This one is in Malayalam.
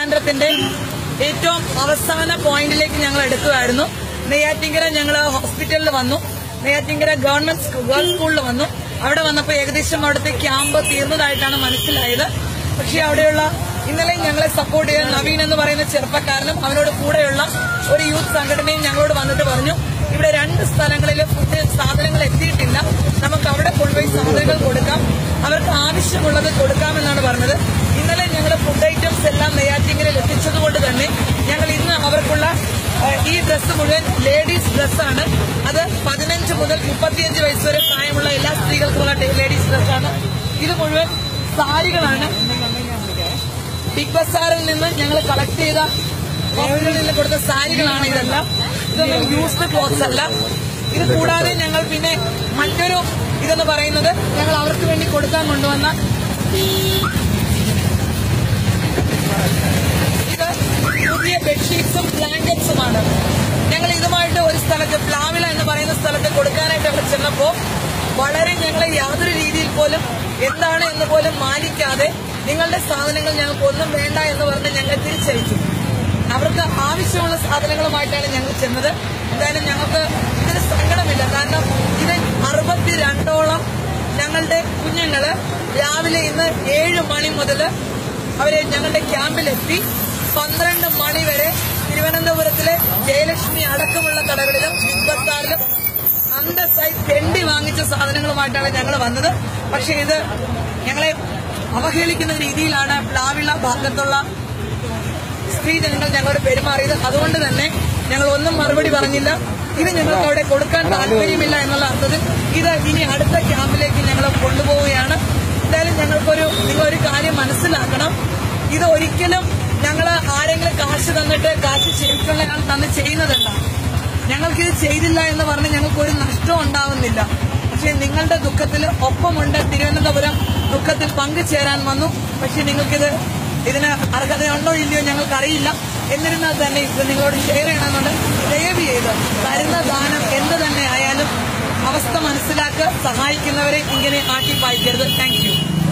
ട്രിവാൻഡ്രത്തിന്റെ ഏറ്റവും അവസാന പോയിന്റിലേക്ക് ഞങ്ങൾ എടുക്കുകയായിരുന്നു നെയ്യാറ്റിങ്കര ഞങ്ങൾ ഹോസ്പിറ്റലിൽ വന്നു നെയ്യാറ്റിങ്കര ഗവൺമെന്റ് സ്കൂ- ഗേൾസ് സ്കൂളിൽ വന്നു അവിടെ വന്നപ്പോൾ ഏകദേശം അവിടുത്തെ ക്യാമ്പ് തീർന്നതായിട്ടാണ് മനസ്സിലായത് പക്ഷേ അവിടെയുള്ള ഇന്നലെ ഞങ്ങളെ സപ്പോർട്ട് ചെയ്യാൻ നവീൻ എന്ന് പറയുന്ന ചെറുപ്പക്കാരനും അവനോട് കൂടെയുള്ള ഒരു യൂത്ത് സംഘടനയും ഞങ്ങളോട് വന്നിട്ട് പറഞ്ഞു ഇവിടെ രണ്ട് സ്ഥലങ്ങളിൽ ഫുഡ് സാധനങ്ങൾ എത്തിയിട്ടില്ല നമുക്ക് അവിടെ കൊണ്ടുപോയി സാധനങ്ങൾ കൊടുക്കാം അവർക്ക് ആവശ്യമുള്ളത് കൊടുക്കാമെന്നാണ് പറഞ്ഞത് ഇന്നലെ ഞങ്ങൾ ഫുഡ് ഐറ്റംസ് എല്ലാം നെയ്യാറ്റിങ്ങലിൽ എത്തിച്ചതുകൊണ്ട് തന്നെ ഞങ്ങൾ ഇന്ന് അവർക്കുള്ള ഏഹ്, ഈ ഡ്രസ്സ് മുഴുവൻ ലേഡീസ് ഡ്രസ്സാണ് അത് പതിനഞ്ച് മുതൽ മുപ്പത്തിയഞ്ച് വയസ്സ് വരെ പ്രായമുള്ള എല്ലാ സ്ത്രീകൾക്കുമുള്ള ലേഡീസ് ഡ്രസ്സാണ് ഇത് മുഴുവൻ സാരികളാണ് ബിഗ് ബസാറിൽ നിന്ന് ഞങ്ങൾ കളക്ട് ചെയ്ത ഹോസ്പിറ്റലിൽ നിന്ന് കൊടുത്ത സാരികളാണ് ഇതെല്ലാം ഇതൊന്നും യൂസ്ഡ് ക്ലോത്ത്സ് അല്ല ഇത് കൂടാതെ ഞങ്ങൾ പിന്നെ മറ്റൊരു ഇതെന്ന് പറയുന്നത് ഞങ്ങൾ അവർക്ക് വേണ്ടി കൊടുക്കാൻ കൊണ്ടുവന്ന ഇത് പുതിയ ബെഡ്ഷീറ്റ്സും ബ്ലാങ്കറ്റ്സുമാണ് ഞങ്ങൾ ഇതുമായിട്ട് ഒരു സ്ഥലത്ത് പ്ലാവില എന്ന് പറയുന്ന സ്ഥലത്ത് കൊടുക്കാനായിട്ട് അവിടെ ചെന്നപ്പോ വളരെ ഞങ്ങളെ യാതൊരു രീതിയിൽ പോലും എന്താണ് എന്ന് പോലും മാനിക്കാതെ നിങ്ങളുടെ സാധനങ്ങൾ ഞങ്ങൾക്ക് ഒന്നും വേണ്ട എന്ന് പറഞ്ഞ് ഞങ്ങൾ തിരിച്ചയച്ചു അവർക്ക് ആവശ്യമുള്ള സാധനങ്ങളുമായിട്ടാണ് ഞങ്ങൾ ചെന്നത് എന്തായാലും ഞങ്ങൾക്ക് ഇതിന് സങ്കടമില്ല കാരണം ഇത് അറുപത്തിരണ്ടോളം ഞങ്ങളുടെ കുഞ്ഞുങ്ങള് രാവിലെ ഇന്ന് ഏഴ് മണി മുതൽ അവരെ ഞങ്ങളുടെ ക്യാമ്പിലെത്തി പന്ത്രണ്ട് മണി വരെ തിരുവനന്തപുരത്തിലെ ജയലക്ഷ്മി അടക്കമുള്ള കടകളിലും ബിഗ് ബസാറിലും അന്തസ്സായി തെണ്ടി വാങ്ങിച്ച സാധനങ്ങളുമായിട്ടാണ് ഞങ്ങൾ വന്നത് പക്ഷെ ഇത് ഞങ്ങളെ അവഹേളിക്കുന്ന രീതിയിലാണ് പ്ലാവിള ഭാഗത്തുള്ള സ്ത്രീജനങ്ങൾ ഞങ്ങളോട് പെരുമാറിയത് അതുകൊണ്ട് തന്നെ ഞങ്ങൾ ഒന്നും മറുപടി പറഞ്ഞില്ല ഇത് ഞങ്ങൾക്ക് അവിടെ കൊടുക്കാൻ താല്പര്യമില്ല എന്നുള്ള അർത്ഥത്തിൽ ഇത് ഇനി അടുത്ത ക്യാമ്പിലേക്ക് ഞങ്ങൾ കൊണ്ടുപോവുകയാണ് എന്തായാലും ഞങ്ങൾക്കൊരു നിങ്ങളൊരു കാര്യം മനസ്സിലാക്കണം ഇത് ഒരിക്കലും ഞങ്ങൾ ആരെങ്കിലും കാശ് തന്നിട്ട് കാശ് ശരിക്കുള്ള ആൾ തന്ന് ചെയ്യുന്നതല്ല ഞങ്ങൾക്കിത് ചെയ്തില്ല എന്ന് പറഞ്ഞ് ഞങ്ങൾക്ക് ഒരു നഷ്ടവും ഉണ്ടാവുന്നില്ല പക്ഷെ നിങ്ങളുടെ ദുഃഖത്തിൽ ഒപ്പമുണ്ട് തിരുവനന്തപുരം ദുഃഖത്തിൽ പങ്കുചേരാൻ വന്നു പക്ഷെ നിങ്ങൾക്കിത് ഇതിന് അർഹതയുണ്ടോ ഇല്ലയോ ഞങ്ങൾക്കറിയില്ല എന്നിരുന്നാൽ തന്നെ ഇത് നിങ്ങളോട് ഷെയർ ചെയ്യണമെന്നുണ്ട് ദയവ് ചെയ്ത് തരുന്ന ദാനം എന്ത് തന്നെ ആയാലും അവസ്ഥ മനസ്സിലാക്കുക സഹായിക്കുന്നവരെ ഇങ്ങനെ ആക്കി പായിക്കരുത് താങ്ക് യു